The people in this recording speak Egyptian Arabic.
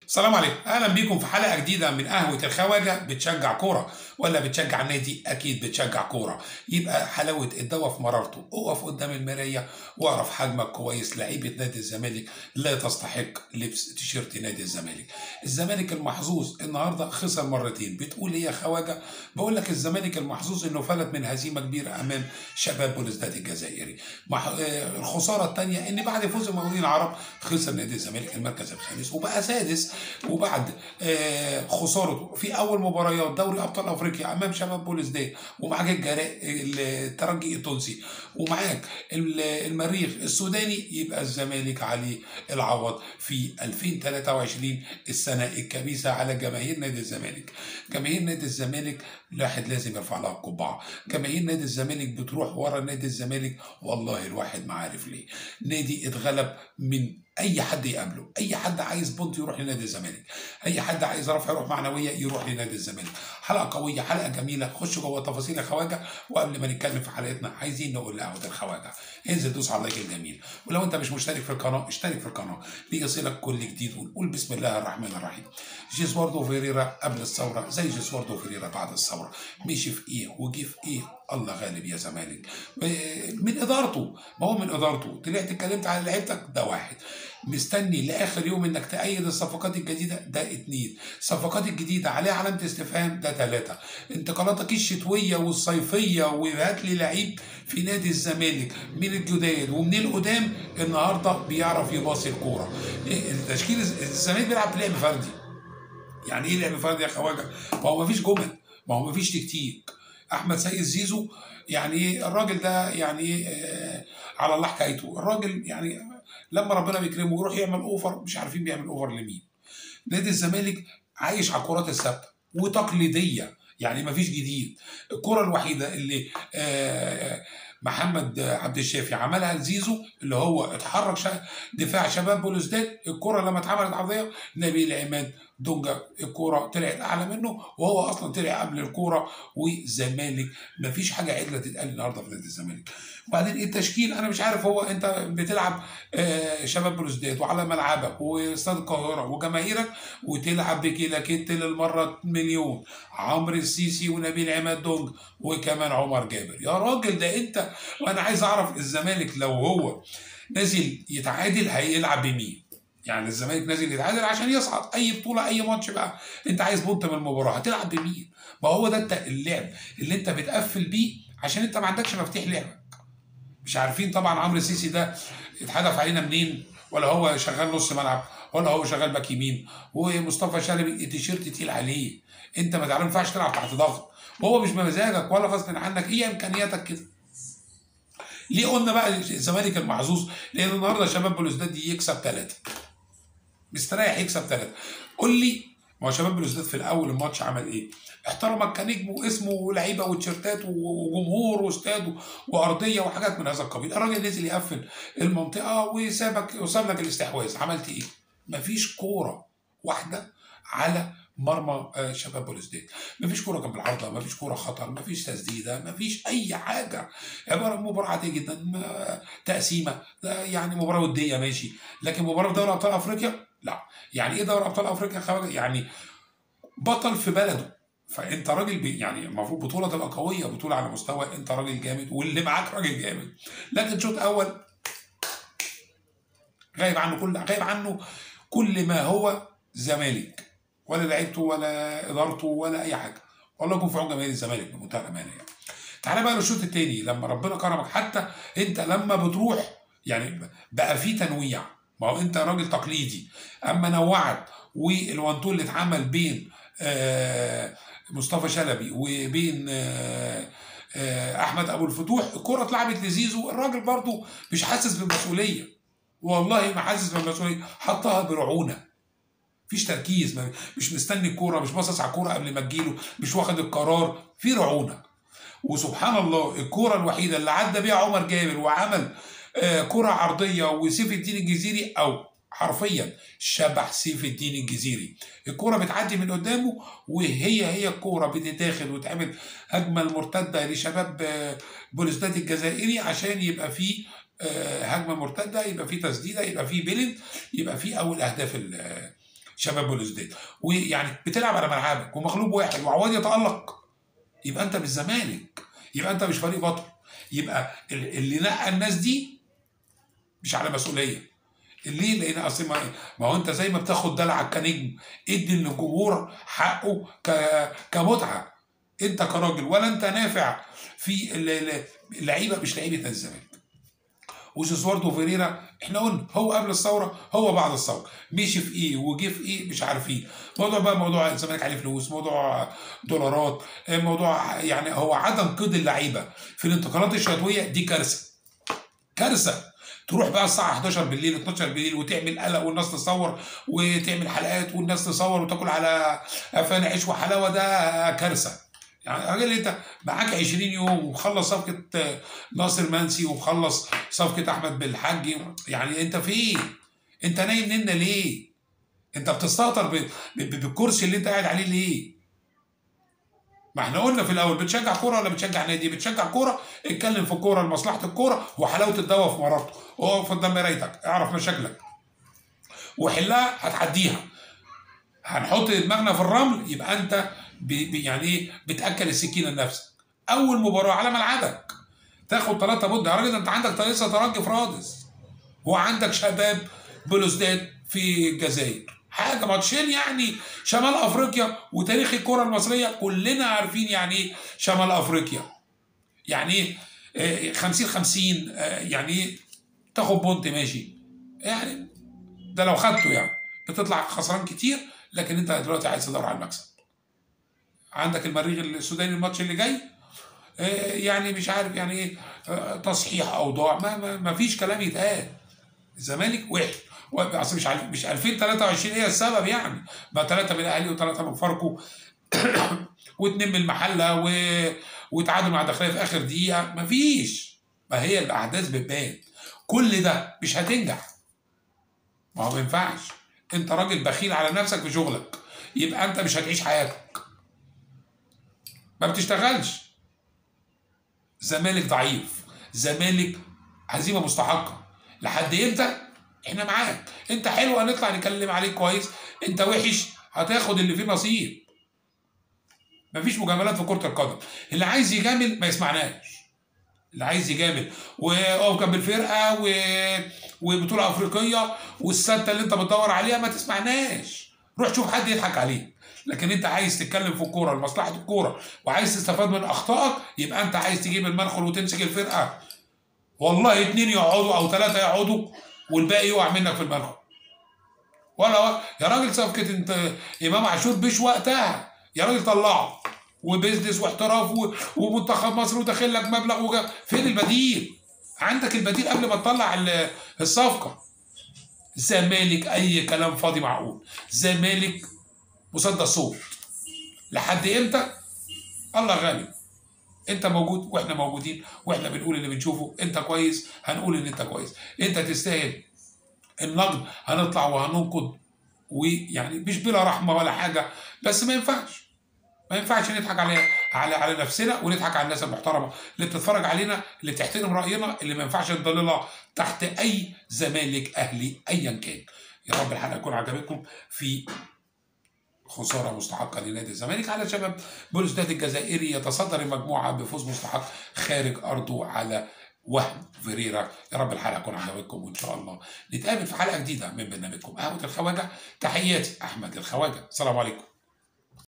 السلام عليكم اهلا بيكم في حلقه جديده من قهوه الخواجه بتشجع كوره ولا بتشجع نادي اكيد بتشجع كوره يبقى حلاوه الدواء في مرارته اقف قدام المرايه واعرف حجمك كويس لعيبه نادي الزمالك لا تستحق لبس تيشيرت نادي الزمالك الزمالك المحظوظ النهارده خسر مرتين بتقول ايه يا خواجه بقول لك الزمالك المحظوظ انه فلت من هزيمه كبيره امام شباب بوليسداد الجزائري مح... آه، الخساره الثانيه ان بعد فوز المقاولين العرب خسر نادي الزمالك المركز الخامس وبقى سادس وبعد آه، خسارته في اول مباريات دوري ابطال افريقيا امام شباب بوليسداد ومعاك الجراء الترجي التونسي ومعاك ال- المريخ السوداني يبقى الزمالك عليه العوض في 2023 السنه الكبيسه على جماهير نادي الزمالك جماهير نادي الزمالك الواحد لازم يرفع لها القبعه جماهير نادي الزمالك بتروح ورا نادي الزمالك والله الواحد ما عارف ليه نادي اتغلب من اي حد يقابله اي حد عايز بونت يروح لنادي الزمالك اي حد عايز رفع روح معنويه يروح لنادي الزمالك حلقه قويه حلقه جميله خش جوه تفاصيل الخواجه وقبل ما نتكلم في حلقتنا عايزين نقول لقهوه الخواجه انزل دوس على اللايك الجميل ولو انت مش مشترك في القناه اشترك في القناه ليصلك كل جديد ونقول بسم الله الرحمن الرحيم جيسواردو فيريرا قبل الثوره زي جيسواردو فيريرا بعد الثوره مشي في ايه وجي في ايه الله غالب يا زمالك من ادارته ما هو من ادارته طلعت اتكلمت على لعيبتك ده واحد مستني لاخر يوم انك تأيد الصفقات الجديده ده اتنين الصفقات الجديده عليها علامه استفهام ده ثلاثه انتقالاتك الشتويه والصيفيه وهات لي لعيب في نادي الزمالك من الجداد ومن القدام النهارده بيعرف يباصي الكوره إيه التشكيل الزمالك بيلعب لعب فردي يعني ايه لعب فردي يا خواجه؟ ما هو مفيش جمل ما هو مفيش تكتيك احمد سيد زيزو يعني ايه الراجل ده يعني ايه آه على الله حكايته الراجل يعني لما ربنا بيكرمه يروح يعمل اوفر مش عارفين بيعمل اوفر لمين نادي الزمالك عايش على الكرات الثابته وتقليديه يعني مفيش جديد الكره الوحيده اللي آه محمد عبد الشافي عملها لزيزو اللي هو اتحرك شا... دفاع شباب بولوزداد الكره لما اتعملت عرضيه نبيل عماد دونجا الكوره طلعت اعلى منه وهو اصلا طلع قبل الكوره والزمالك مفيش حاجه عدله تتقال النهارده في نادي الزمالك وبعدين التشكيل انا مش عارف هو انت بتلعب آه شباب بلوزداد وعلى ملعبك واستاد القاهره وجماهيرك وتلعب بكيلا كيت للمره مليون عمرو السيسي ونبيل عماد دونج وكمان عمر جابر يا راجل ده انت وانا عايز اعرف الزمالك لو هو نازل يتعادل هيلعب بمين يعني الزمالك نازل يتعادل عشان يصعد اي بطوله اي ماتش بقى انت عايز بونت من المباراه هتلعب بمين ما هو ده انت اللعب اللي انت بتقفل بيه عشان انت ما عندكش مفتاح لعبك مش عارفين طبعا عمرو السيسي ده اتحدف علينا منين ولا هو شغال نص ملعب ولا هو شغال باك يمين ومصطفى شلبي التيشيرت تقيل عليه انت ما ينفعش تلعب تحت ضغط وهو مش بمزاجك ولا غصب عنك هي امكانياتك كده ليه قلنا بقى الزمالك المحظوظ لان النهارده شباب بلوزداد يكسب ثلاثه مستريح يكسب ثلاثه قول لي ما هو شباب بلوزداد في الاول الماتش عمل ايه؟ احترمك كنجم واسمه ولعيبه وتيشيرتات وجمهور واستاد وارضيه وحاجات من هذا القبيل، الراجل نزل يقفل المنطقه وسابك وساب لك الاستحواذ، عملت ايه؟ مفيش كوره واحده على مرمى شباب بوليسداد مفيش كوره جنب العارضه مفيش كوره خطر مفيش تسديده مفيش اي حاجه عباره عن مباراه عاديه جدا تقسيمه يعني مباراه وديه ماشي لكن مباراه دوري ابطال افريقيا لا يعني ايه دوري ابطال افريقيا يعني بطل في بلده فانت راجل بي يعني المفروض بطوله تبقى قويه بطوله على مستوى انت راجل جامد واللي معاك راجل جامد لكن شوط اول غايب عنه كل غايب عنه كل ما هو زمالك ولا لعيبته ولا ادارته ولا اي حاجه والله يكون في عون جماهير الزمالك بمنتهى الامانه يعني تعالى بقى للشوط الثاني لما ربنا كرمك حتى انت لما بتروح يعني بقى في تنويع ما هو انت راجل تقليدي اما نوعت والوانتو اللي اتعمل بين آه مصطفى شلبي وبين آه آه احمد ابو الفتوح الكره اتلعبت لزيزو الراجل برضو مش حاسس بالمسؤوليه والله ما حاسس بالمسؤوليه حطها برعونه مفيش تركيز مش مستني الكوره مش باصص على الكوره قبل ما تجيله مش واخد القرار في رعونه وسبحان الله الكوره الوحيده اللي عدى بيها عمر جابر وعمل آه كره عرضيه وسيف الدين الجزيري او حرفيا شبح سيف الدين الجزيري الكرة بتعدي من قدامه وهي هي الكرة بتتاخد وتعمل هجمة المرتدة لشباب بوليسداد الجزائري عشان يبقى فيه هجمة مرتدة يبقى فيه تسديدة يبقى فيه بيلن يبقى فيه أول أهداف شباب بلوزداد ويعني بتلعب على ملعبك ومغلوب واحد وعواد يتالق يبقى انت مش زمالك يبقى انت مش فريق بطل يبقى ال- اللي نقى الناس دي مش على مسؤوليه ليه؟ لان اصل ما, ما هو انت زي ما بتاخد دلعك كنجم ادي للجمهور حقه ك كمتعه انت كراجل ولا انت نافع في ال- ال- اللعيبه مش لعيبه الزمالك وسوسواردو فيريرا احنا قلنا هو قبل الثوره هو بعد الثوره مشي في ايه وجه في ايه مش عارفين موضوع بقى موضوع الزمالك عليه فلوس موضوع دولارات موضوع يعني هو عدم قيد اللعيبه في الانتقالات الشتويه دي كارثه كارثه تروح بقى الساعه 11 بالليل 12 بالليل وتعمل قلق والناس تصور وتعمل حلقات والناس تصور وتاكل على قفان عيش وحلاوه ده كارثه يعني راجل انت معاك 20 يوم ومخلص صفقه آه، ناصر منسي ومخلص صفقه احمد بالحاج يعني انت فين؟ انت نايم ننا ليه؟ انت بتستهتر ب- ب- بالكرسي اللي انت قاعد عليه ليه؟ ما احنا قلنا في الاول بتشجع كوره ولا بتشجع نادي؟ بتشجع كوره اتكلم في الكوره لمصلحه الكوره وحلاوه الدواء في مرارته، اقف قدام مرايتك اعرف مشاكلك وحلها هتعديها هنحط دماغنا في الرمل يبقى انت ب... ب... يعني ايه بتاكل السكينه لنفسك اول مباراه على ملعبك تاخد ثلاثة بد يا راجل ده انت عندك طريقه ترجي في رادس وعندك شباب بلوزداد في الجزائر حاجه ماتشين يعني شمال افريقيا وتاريخ الكره المصريه كلنا عارفين يعني ايه شمال افريقيا يعني ايه آه، 50 50 آه، يعني ايه تاخد بونت ماشي يعني ده لو خدته يعني بتطلع خسران كتير لكن انت دلوقتي عايز تدور على المكسب عندك المريخ السوداني الماتش اللي جاي آه، يعني مش عارف يعني ايه آه، تصحيح اوضاع ما, ما, ما فيش كلام يتقال الزمالك وحش و- اصل مش عارف مش 2023 هي السبب يعني ما ثلاثه من الاهلي وثلاثه من فاركو واثنين من المحله و... وتعادل مع داخليه في اخر دقيقه ما فيش ما هي الاحداث بتبان كل ده مش هتنجح ما هو ما ينفعش انت راجل بخيل على نفسك في شغلك يبقى انت مش هتعيش حياتك ما بتشتغلش زمالك ضعيف زمالك هزيمه مستحقه لحد امتى احنا معاك انت حلو هنطلع نتكلم عليك كويس انت وحش هتاخد اللي فيه نصيب مفيش مجاملات في كره القدم اللي عايز يجامل ما يسمعناش اللي عايز يجامل واقف جنب الفرقه و... وبطوله افريقيه والسته اللي انت بتدور عليها ما تسمعناش روح شوف حد يضحك عليك لكن انت عايز تتكلم في الكوره لمصلحه الكوره وعايز تستفاد من اخطائك يبقى انت عايز تجيب المنخل وتمسك الفرقه والله اتنين يقعدوا او ثلاثه يقعدوا والباقي يقع منك في المنخل ولا و... يا راجل صفقه انت امام عاشور مش وقتها يا راجل طلعه وبيزنس واحتراف و... ومنتخب مصر وداخل لك مبلغ وجا فين البديل؟ عندك البديل قبل ما تطلع ال- الصفقه زمالك اي كلام فاضي معقول زمالك مصدى صوت لحد امتى؟ الله غالب انت موجود واحنا موجودين واحنا بنقول اللي بنشوفه انت كويس هنقول ان انت كويس انت تستاهل النقد هنطلع وهننقد ويعني مش بلا رحمه ولا حاجه بس ما ينفعش ما ينفعش نضحك على على على نفسنا ونضحك على الناس المحترمه اللي بتتفرج علينا اللي بتحترم راينا اللي ما ينفعش نضللها تحت اي زمالك اهلي ايا كان يا رب الحلقه تكون عجبتكم في خساره مستحقه لنادي الزمالك على شباب بلوزداد الجزائري يتصدر المجموعه بفوز مستحق خارج ارضه على وهم فيريرا يا رب الحلقه تكون عجبتكم وان شاء الله نتقابل في حلقه جديده من برنامجكم قهوه الخواجه تحياتي احمد الخواجه السلام عليكم